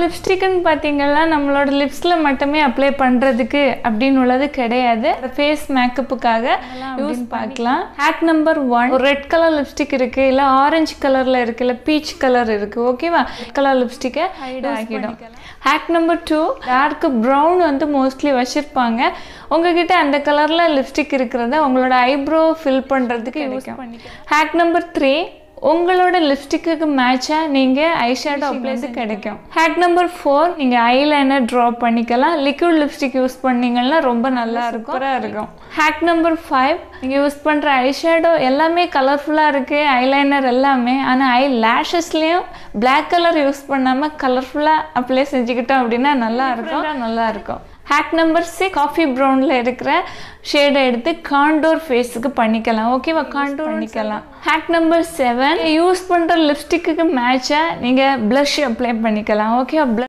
லிப்ஸ்டிக்னு பார்த்தீங்கன்னா நம்மளோட லிப்ஸில் மட்டுமே அப்ளை பண்ணுறதுக்கு அப்படின்னு உள்ளது கிடையாது ஃபேஸ் மேக்கப்புக்காக யூஸ் பார்க்கலாம் ஹேக் நம்பர் ஒன் ஒரு ரெட் கலர் லிப்ஸ்டிக் இருக்குது இல்லை ஆரஞ்சு கலரில் இருக்குது இல்லை பீச் கலர் இருக்குது ஓகேவா கலர் லிப்ஸ்டிக்கை ஹைட் ஆகிடும் hack number two dark brown வந்து மோஸ்ட்லி வச்சுருப்பாங்க உங்ககிட்ட அந்த கலரில் லிப்ஸ்டிக் இருக்கிறத உங்களோட ஐப்ரோ ஃபில் பண்ணுறதுக்கு யூஸ் பண்ணிக்கலாம் ஹேக் நம்பர் த்ரீ உங்களோட லிப்ஸ்டிக்கு மேட்சாக நீங்கள் ஐஷேடோ அப்ளைஸு கிடைக்கும் ஹேக் நம்பர் ஃபோர் நீங்கள் ஐலைனர் ட்ரா பண்ணிக்கலாம் லிக்விட் லிப்ஸ்டிக் யூஸ் பண்ணீங்கன்னா ரொம்ப நல்லா இருக்கும் சூப்பராக இருக்கும் ஹேக் நம்பர் ஃபைவ் நீங்கள் யூஸ் பண்ணுற ஐஷேடோ எல்லாமே கலர்ஃபுல்லாக இருக்குது ஐலைனர் எல்லாமே ஆனால் ஐ லேஷஸ்லேயும் பிளாக் கலர் யூஸ் பண்ணாமல் கலர்ஃபுல்லாக அப்ளை செஞ்சுக்கிட்டோம் அப்படின்னா நல்லா இருக்கும் நல்லா இருக்கும் ஹேக் நம்பர் சிக்ஸ் காஃபி ப்ரௌனில் இருக்கிற ஷேடை எடுத்து காண்டோர் ஃபேஸுக்கு பண்ணிக்கலாம் ஓகேவா காண்டோர் பண்ணிக்கலாம் ஹேக் நம்பர் செவன் யூஸ் பண்ணுற லிப்ஸ்டிக்கு மேட்சாக நீங்கள் ப்ளஷ் அப்ளை பண்ணிக்கலாம் ஓகேவா